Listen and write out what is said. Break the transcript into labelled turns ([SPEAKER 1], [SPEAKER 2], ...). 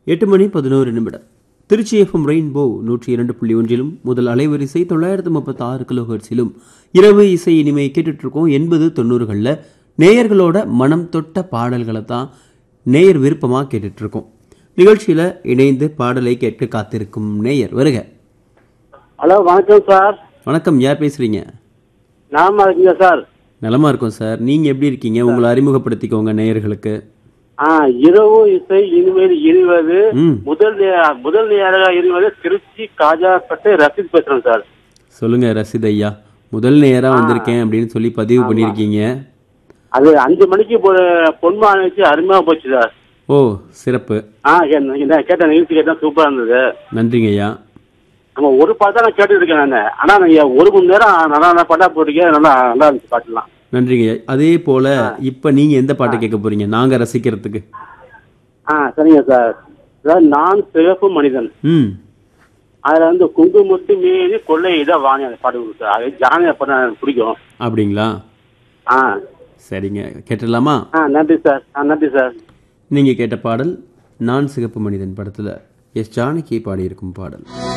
[SPEAKER 1] எட்டு மணி பதினோரு நிமிடம் திருச்சி எஃப்எம் ரெயின்போ நூற்றி இரண்டு புள்ளி ஒன்றிலும் முதல் அலைவரிசை தொள்ளாயிரத்து முப்பத்தி ஆறு கிலோஹெர்ட்ஸிலும் இரவு இசை இனிமை கேட்டுட்டு இருக்கோம் எண்பது தொண்ணூறுகளில் நேயர்களோட மனம் தொட்ட பாடல்களை தான் நேயர் விருப்பமாக கேட்டுட்டு இருக்கோம் நிகழ்ச்சியில் இணைந்து பாடலை கேட்க காத்திருக்கும் நேயர் வருக
[SPEAKER 2] ஹலோ வணக்கம் சார்
[SPEAKER 1] வணக்கம் யார் பேசுறீங்க
[SPEAKER 2] நாம இருக்கீங்க சார்
[SPEAKER 1] நலமா இருக்கோம் சார் நீங்க எப்படி இருக்கீங்க உங்களை அறிமுகப்படுத்திக்கோங்க நேயர்களுக்கு
[SPEAKER 2] ஆ இரவு இசை இனிமேல் இருவது
[SPEAKER 1] ம்
[SPEAKER 2] முதல் நே- முதல் நேராக இருவது திருச்சி காஜாப்பட்டு ரசீத் பேசுறேன் சார்
[SPEAKER 1] சொல்லுங்க ரசித் ஐயா முதல் நேரா வந்திருக்கேன் அப்படின்னு சொல்லி பதிவு பண்ணியிருக்கீங்க
[SPEAKER 2] அது அஞ்சு மணிக்கு பொ- பொன்மான் வச்சு அருமையா போச்சு சார்
[SPEAKER 1] ஓ சிறப்பு
[SPEAKER 2] ஆ என்ன- என்ன கேட்ட நிகழ்ச்சி கேட்டா சூப்பரா இருந்தது
[SPEAKER 1] நன்றிங்க ஐயா
[SPEAKER 2] நம்ம ஒரு பாட்டு தான் நான் கேட்டுட்டு இருக்கேன் நான் ஆனா நீங்க ஒரு மணி நேரம் நல்லா நல்லா பாட்டா போட்டீங்க நல்லா நல்லா இருந்துச்சு பாட்டுலாம்
[SPEAKER 1] நன்றிங்க ஐயா அதே போல இப்ப நீங்க எந்த பாட்டை கேட்க போறீங்க நாங்க ரசிக்கிறதுக்கு
[SPEAKER 2] ஆ சரிங்க சார் அதாவது நான் சிறப்பு மனிதன்
[SPEAKER 1] ம்
[SPEAKER 2] அதுல வந்து குங்குமத்து மீறி கொள்ளை இதை வாணி அந்த பாட்டு இருக்கு சார் அது ஜானகி பாட்டு எனக்கு பிடிக்கும்
[SPEAKER 1] அப்படிங்களா
[SPEAKER 2] ஆ
[SPEAKER 1] சரிங்க கேட்டுடலாமா
[SPEAKER 2] ஆ நன்றி சார் ஆ நன்றி சார்
[SPEAKER 1] நீங்க கேட்ட பாடல் நான் சிகப்பு மனிதன் படத்துல எஸ் ஜானகி பாடியிருக்கும் பாடல்